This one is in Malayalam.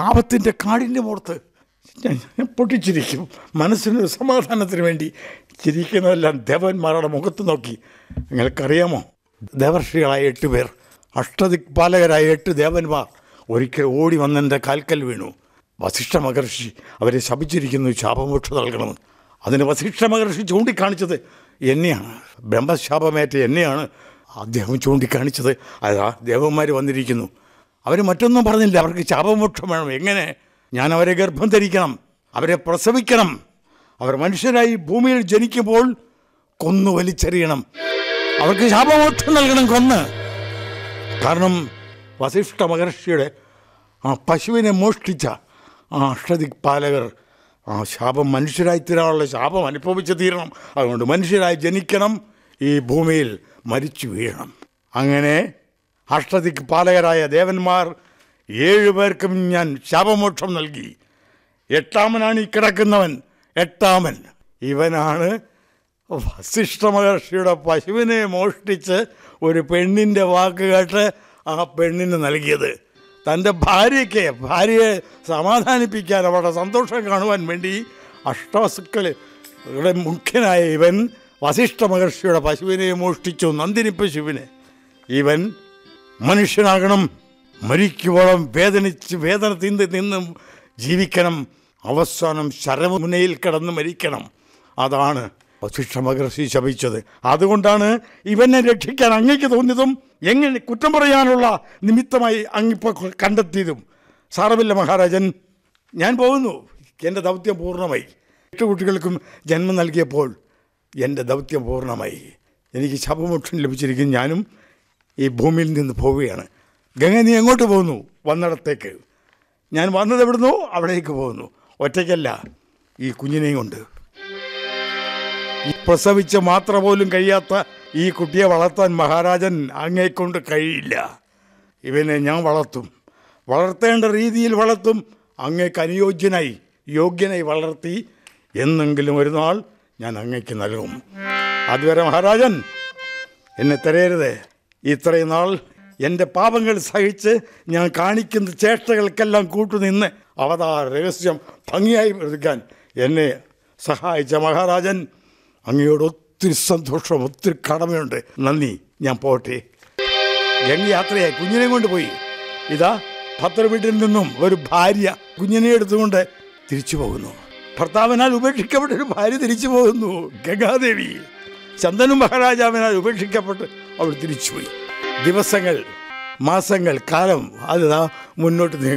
പാപത്തിൻ്റെ കാടിൻ്റെ പുറത്ത് ഞാൻ ഞാൻ പൊട്ടിച്ചിരിക്കും മനസ്സിനൊരു സമാധാനത്തിന് വേണ്ടി ചിരിക്കുന്നതെല്ലാം ദേവന്മാരുടെ മുഖത്ത് നോക്കി നിങ്ങൾക്കറിയാമോ ദേവർഷികളായ എട്ട് പേർ അഷ്ടദിക്പാലകരായ എട്ട് ദേവന്മാർ ഒരിക്കൽ ഓടി വന്നെൻ്റെ കാൽക്കൽ വീണു വസിഷ്ഠ മഹർഷി അവരെ ശപിച്ചിരിക്കുന്നു ശാപമോക്ഷ നൽകണമെന്ന് അതിന് വസിഷ്ഠ മഹർഷി ചൂണ്ടിക്കാണിച്ചത് എന്നെയാണ് ബ്രഹ്മശാപമേറ്റ എന്നെയാണ് അദ്ദേഹം ചൂണ്ടിക്കാണിച്ചത് അതാ ദേവന്മാർ വന്നിരിക്കുന്നു അവർ മറ്റൊന്നും പറഞ്ഞില്ല അവർക്ക് ശാപമോക്ഷം വേണം എങ്ങനെ ഞാൻ അവരെ ഗർഭം ധരിക്കണം അവരെ പ്രസവിക്കണം അവർ മനുഷ്യരായി ഭൂമിയിൽ ജനിക്കുമ്പോൾ കൊന്നു വലിച്ചെറിയണം അവർക്ക് ശാപമോക്ഷം നൽകണം കൊന്ന് കാരണം വസിഷ്ഠ മഹർഷിയുടെ ആ പശുവിനെ മോഷ്ടിച്ച ആ അഷ്ടദിക്പാലകർ ആ ശാപം മനുഷ്യരായി തീരാനുള്ള ശാപം അനുഭവിച്ച് തീരണം അതുകൊണ്ട് മനുഷ്യരായി ജനിക്കണം ഈ ഭൂമിയിൽ മരിച്ചു വീഴണം അങ്ങനെ അഷ്ടദിക്പാലകരായ ദേവന്മാർ ഏഴു പേർക്കും ഞാൻ ശാപമോക്ഷം നൽകി എട്ടാമനാണ് ഈ കിടക്കുന്നവൻ എട്ടാമൻ ഇവനാണ് വസിഷ്ഠ മഹർഷിയുടെ പശുവിനെ മോഷ്ടിച്ച് ഒരു പെണ്ണിൻ്റെ വാക്ക് കേട്ട് ആ പെണ്ണിന് നൽകിയത് തൻ്റെ ഭാര്യയ്ക്ക് ഭാര്യയെ സമാധാനിപ്പിക്കാൻ അവരുടെ സന്തോഷം കാണുവാൻ വേണ്ടി അഷ്ടവസുക്കളുടെ മുഖ്യനായ ഇവൻ വസിഷ്ഠ മഹർഷിയുടെ പശുവിനെ മോഷ്ടിച്ചു നന്ദിനി പശുവിനെ ഇവൻ മനുഷ്യനാകണം മരിക്കുവോളം വേദനിച്ച് വേദന തിന്ന് നിന്നും ജീവിക്കണം അവസാനം ശരമുനയിൽ കിടന്ന് മരിക്കണം അതാണ് വസിഷ്ഠ മഹർഷി ശപിച്ചത് അതുകൊണ്ടാണ് ഇവനെ രക്ഷിക്കാൻ അങ്ങേക്ക് തോന്നിയതും എങ്ങനെ കുറ്റം പറയാനുള്ള നിമിത്തമായി അങ്ങിപ്പോൾ കണ്ടെത്തിയതും സാറമില്ല മഹാരാജൻ ഞാൻ പോകുന്നു എൻ്റെ ദൗത്യം പൂർണ്ണമായി എട്ട് കുട്ടികൾക്കും ജന്മം നൽകിയപ്പോൾ എൻ്റെ ദൗത്യം പൂർണ്ണമായി എനിക്ക് ശപമോക്ഷം ലഭിച്ചിരിക്കും ഞാനും ഈ ഭൂമിയിൽ നിന്ന് പോവുകയാണ് ഗംഗ നീ എങ്ങോട്ട് പോകുന്നു വന്നിടത്തേക്ക് ഞാൻ വന്നത് എവിടുന്നോ അവിടേക്ക് പോകുന്നു ഒറ്റയ്ക്കല്ല ഈ കുഞ്ഞിനെയും കൊണ്ട് ഈ പ്രസവിച്ച് മാത്രം പോലും കഴിയാത്ത ഈ കുട്ടിയെ വളർത്താൻ മഹാരാജൻ അങ്ങേക്കൊണ്ട് കഴിയില്ല ഇവനെ ഞാൻ വളർത്തും വളർത്തേണ്ട രീതിയിൽ വളർത്തും അങ്ങേക്ക് അനുയോജ്യനായി യോഗ്യനായി വളർത്തി എന്നെങ്കിലും ഒരു നാൾ ഞാൻ അങ്ങേക്ക് നൽകും അതുവരെ മഹാരാജൻ എന്നെ തരയരുത് ഇത്രയും നാൾ എൻ്റെ പാപങ്ങൾ സഹിച്ച് ഞാൻ കാണിക്കുന്ന ചേഷ്ടകൾക്കെല്ലാം കൂട്ടുനിന്ന് അവതാര രഹസ്യം ഭംഗിയായി എടുക്കാൻ എന്നെ സഹായിച്ച മഹാരാജൻ അങ്ങയോട് ഒത്തിരി സന്തോഷം ഒത്തിരി കടമയുണ്ട് നന്ദി ഞാൻ പോട്ടെ ഗംഗ യാത്രയായി കുഞ്ഞിനെ കൊണ്ട് പോയി ഇതാ ഭദ്ര വീട്ടിൽ നിന്നും ഒരു ഭാര്യ കുഞ്ഞിനെ എടുത്തുകൊണ്ട് തിരിച്ചു പോകുന്നു ഭർത്താവിനാൽ ഉപേക്ഷിക്കപ്പെട്ട ഒരു ഭാര്യ തിരിച്ചു പോകുന്നു ഗംഗാദേവി ചന്ദനു മഹാരാജാവിനാൽ ഉപേക്ഷിക്കപ്പെട്ട് അവൾ തിരിച്ചുപോയി ദിവസങ്ങൾ മാസങ്ങൾ കാലം അത് മുന്നോട്ട് നീങ്ങി